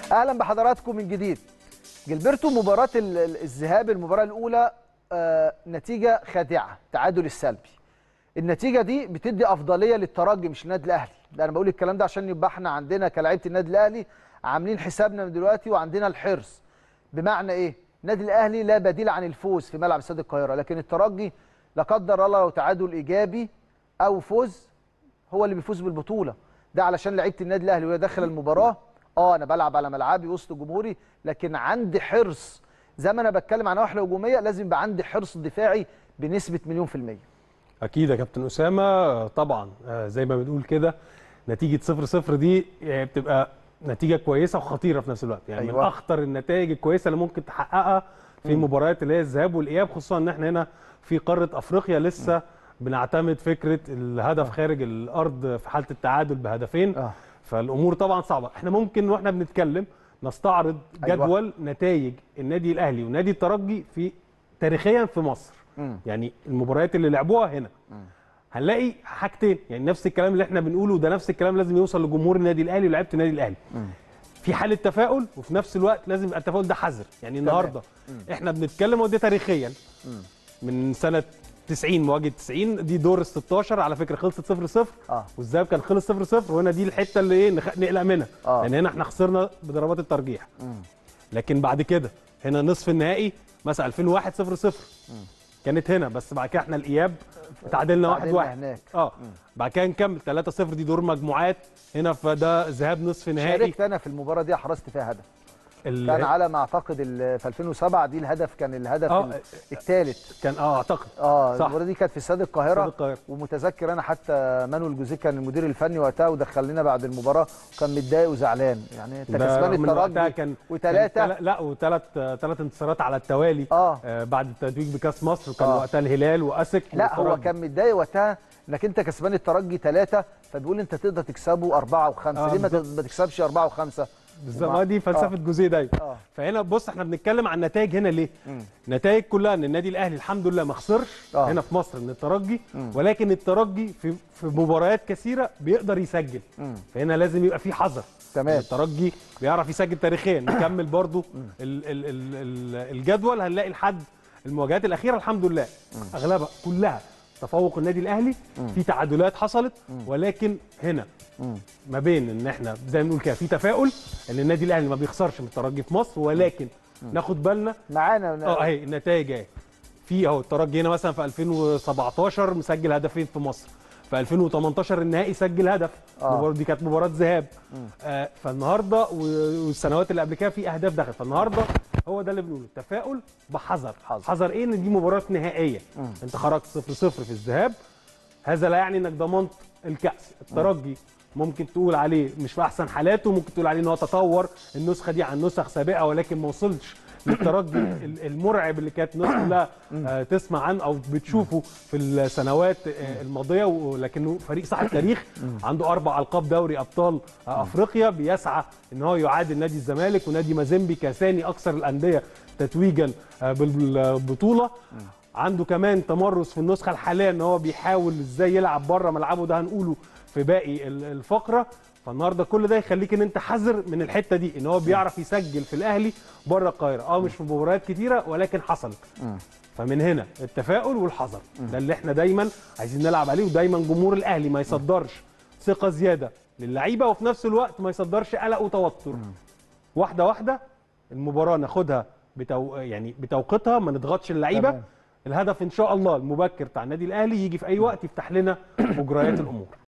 اهلا بحضراتكم من جديد جilberto مباراه ال- ال- الذهاب المباراه الاولى آه، نتيجه خادعه تعادل السلبي النتيجه دي بتدي افضليه للترجي مش النادي الاهلي ده انا بقول الكلام ده عشان يبقى احنا عندنا كلاعيبه النادي الاهلي عاملين حسابنا من دلوقتي وعندنا الحرص بمعنى ايه النادي الاهلي لا بديل عن الفوز في ملعب استاد القاهره لكن الترجي لا قدر الله لو تعادل ايجابي او فوز هو اللي بيفوز بالبطوله ده علشان لعيبه النادي الاهلي وهي داخله المباراه اه انا بلعب على ملعبي وسط جمهوري لكن عندي حرص زي ما انا بتكلم عن نواحي هجوميه لازم يبقى عندي حرص دفاعي بنسبه مليون في الميه اكيد يا كابتن اسامه طبعا آه، زي ما بنقول كده نتيجه 0 0 دي آه، بتبقى نتيجه كويسه وخطيره في نفس الوقت يعني أيوة. من أيوة. اخطر النتائج الكويسه اللي ممكن تحققها في مباريات اللي هي الذهاب والاياب خصوصا ان احنا هنا في قاره افريقيا لسه بنعتمد فكره الهدف خارج الارض في حاله التعادل بهدفين اه فالامور طبعا صعبه احنا ممكن واحنا بنتكلم نستعرض أيوة. جدول نتائج النادي الاهلي ونادي الترجي في تاريخيا في مصر مم. يعني المباريات اللي لعبوها هنا هنلاقي حاجتين يعني نفس الكلام اللي احنا بنقوله ده نفس الكلام لازم يوصل لجمهور النادي الاهلي ولاعيبه النادي الاهلي في حاله تفاؤل وفي نفس الوقت لازم يبقى التفاؤل ده حذر يعني النهارده احنا بنتكلم ودي تاريخيا من سنه 90 مواجهه 90 دي دور ال 16 على فكره خلصت 0 0 اه والذهاب كان خلص 0 0 وهنا دي الحته اللي ايه نخ- نقلق منها آه. لان هنا احنا خسرنا بضربات الترجيح لكن بعد كده هنا نصف النهائي مثلا 2001 0 0 كانت هنا بس بعد كده احنا الاياب تعادلنا 1 تعادلنا 1 هناك. اه بعد كده نكمل 3 0 دي دور مجموعات هنا فده ذهاب نصف نهائي شاركت انا في المباراه دي حرزت فيها هدف ال- كان على ما اعتقد ال- في 2007 دي الهدف كان الهدف آه. الثالث كان اه اعتقد اه صح. المباراه دي كانت في استاد القاهره استاد القاهرة. ومتذكر انا حتى مانويل جوزيه كان المدير الفني وقتها ودخل لنا بعد المباراه وكان متضايق وزعلان يعني انت ده كسبان من وقتها الترجي كان وثلاثه كان تل- لا وثلاث ثلاث انتصارات على التوالي آه. آه بعد التتويج بكاس مصر وكان آه. وقتها الهلال واسك لا هو والترجي. كان متضايق وقتها انك انت كسبان الترجي ثلاثه فبيقول انت تقدر تكسبه اربعه وخمسه آه، ليه ما بالظبط. ما تكسبش اربعه وخمسه بالظبط ما دي فلسفه جوزيه دايما آه. فهنا بص احنا بنتكلم عن نتائج هنا ليه؟ نتائج كلها ان النادي الاهلي الحمد لله ما خسرش آه. هنا في مصر من الترجي ولكن الترجي في في مباريات كثيره بيقدر يسجل فهنا لازم يبقى في حذر تمام. الترجي بيعرف يسجل تاريخيا نكمل برضو ال ال ال ال الجدول هنلاقي لحد المواجهات الاخيره الحمد لله اغلبها كلها تفوق النادي الاهلي في تعادلات حصلت ولكن هنا ما بين ان احنا زي ما بنقول كده في تفاؤل ان النادي الاهلي ما بيخسرش من الترجي في مصر ولكن ناخد بالنا معانا اه اهي النتائج اهي في اهو الترجي هنا مثلا في 2017 مسجل هدفين في مصر في 2018 النهائي سجل هدف آه. المباراة دي كانت مباراه ذهاب آه فالنهارده و- والسنوات اللي قبل كده في اهداف دخلت فالنهارده هو ده اللي بنقوله تفاؤل بحذر حذر. حذر ايه ان دي مباراه نهائيه انت خرجت 0 0 في الذهاب هذا لا يعني انك ضمنت الكاس الترجي ممكن تقول عليه مش في احسن حالاته ممكن تقول عليه ان هو تطور النسخه دي عن نسخ سابقه ولكن ما وصلش للترجي ال- المرعب اللي كانت الناس كلها آه، تسمع عنه او بتشوفه في السنوات آه، الماضيه ولكنه فريق صاحب تاريخ عنده اربع القاب دوري ابطال آه، افريقيا بيسعى ان هو يعادل نادي الزمالك ونادي مازيمبي كثاني اكثر الانديه تتويجا آه، بالبطوله عنده كمان تمرس في النسخه الحاليه ان هو بيحاول ازاي يلعب بره ملعبه ده هنقوله في باقي ال- الفقره فالنهارده كل ده يخليك ان انت حذر من الحته دي ان هو بيعرف يسجل في الاهلي بره القاهره اه مش في مباريات كتيره ولكن حصلت فمن هنا التفاؤل والحذر ده اللي احنا دايما عايزين نلعب عليه ودايما جمهور الاهلي ما يصدرش ثقه زياده للعيبه وفي نفس الوقت ما يصدرش قلق وتوتر واحده واحده المباراه ناخدها بتو... يعني بتوقيتها ما نضغطش اللعيبه تمام. الهدف ان شاء الله المبكر بتاع النادي الاهلي يجي في اي وقت يفتح لنا مجريات الامور